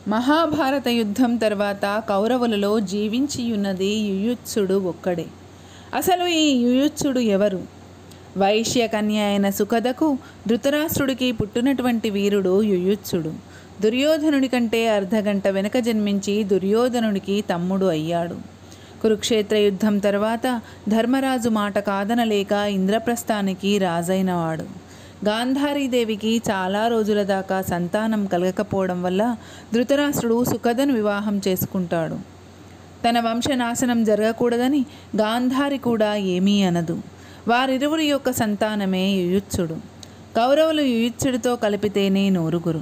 మహాభారత యుద్ధం తర్వాత కౌరవులలో జీవించియున్నది యుయుత్సుడు ఒక్కడే అసలు ఈ యుయుత్సుడు ఎవరు వైశ్య కన్య అయిన సుఖదకు ధృతరాష్ట్రుడికి పుట్టినటువంటి వీరుడు యుయుత్సుడు దుర్యోధనుడి కంటే అర్ధగంట వెనుక జన్మించి దుర్యోధనుడికి తమ్ముడు అయ్యాడు కురుక్షేత్ర యుద్ధం తర్వాత ధర్మరాజు మాట కాదనలేక ఇంద్రప్రస్థానికి రాజైనవాడు గాంధారీదేవికి చాలా రోజుల దాకా సంతానం కలగకపోవడం వల్ల ధృతరాష్ట్రుడు సుఖదను వివాహం చేసుకుంటాడు తన వంశనాశనం జరగకూడదని గాంధారి కూడా ఏమీ అనదు వారిరువురి యొక్క సంతానమే యుయుత్సుడు కౌరవులు యుయుత్సుడితో కలిపితేనే నూరుగురు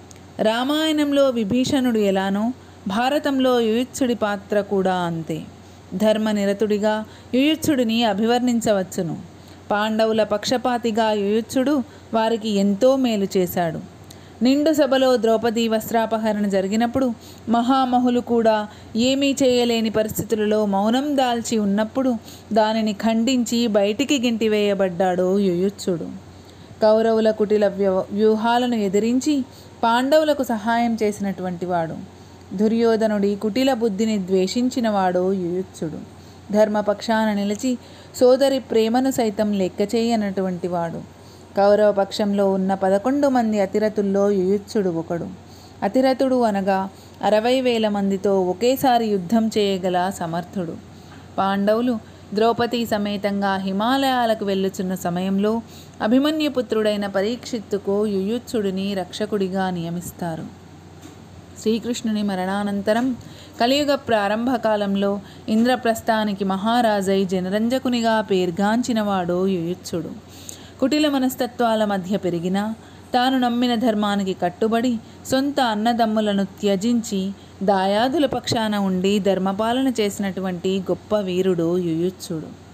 రామాయణంలో విభీషణుడు ఎలానో భారతంలో యుయుత్సుడి పాత్ర కూడా అంతే ధర్మనిరతుడిగా యుయుత్సుడిని అభివర్ణించవచ్చును పాండవుల పక్షపాతిగా యుయుత్సుడు వారికి ఎంతో మేలు చేశాడు నిండు సభలో ద్రౌపది వస్త్రాపహరణ జరిగినప్పుడు మహామహులు కూడా ఏమీ చేయలేని పరిస్థితులలో మౌనం దాల్చి ఉన్నప్పుడు దానిని ఖండించి బయటికి గింటివేయబడ్డాడు యుయుత్సుడు కౌరవుల కుటిల వ్య- వ్యూహాలను ఎదిరించి పాండవులకు సహాయం చేసినటువంటి వాడు దుర్యోధనుడి కుటిల బుద్ధిని ద్వేషించినవాడు యుయుత్సుడు ధర్మపక్షాన నిలిచి సోదరి ప్రేమను సైతం లెక్క చేయనటువంటి వాడు కౌరవ పక్షంలో ఉన్న పదకొండు మంది అతిరథుల్లో యుయుత్సుడు ఒకడు అతిరథుడు అనగా అరవై వేల మందితో ఒకేసారి యుద్ధం చేయగల సమర్థుడు పాండవులు ద్రౌపది సమేతంగా హిమాలయాలకు వెళ్ళుచున్న సమయంలో అభిమన్యుపుత్రుడైన పరీక్షిత్తుకు యుయుత్సుడిని రక్షకుడిగా నియమిస్తారు శ్రీకృష్ణుని మరణానంతరం కలియుగ ప్రారంభ కాలంలో ఇంద్రప్రస్థానికి మహారాజై జనరంజకునిగా పేర్గాంచినవాడు యుయుత్సుడు కుటిల మనస్తత్వాల మధ్య పెరిగిన తాను నమ్మిన ధర్మానికి కట్టుబడి సొంత అన్నదమ్ములను త్యజించి దాయాదుల పక్షాన ఉండి ధర్మపాలన చేసినటువంటి గొప్ప వీరుడు యుయుత్సుడు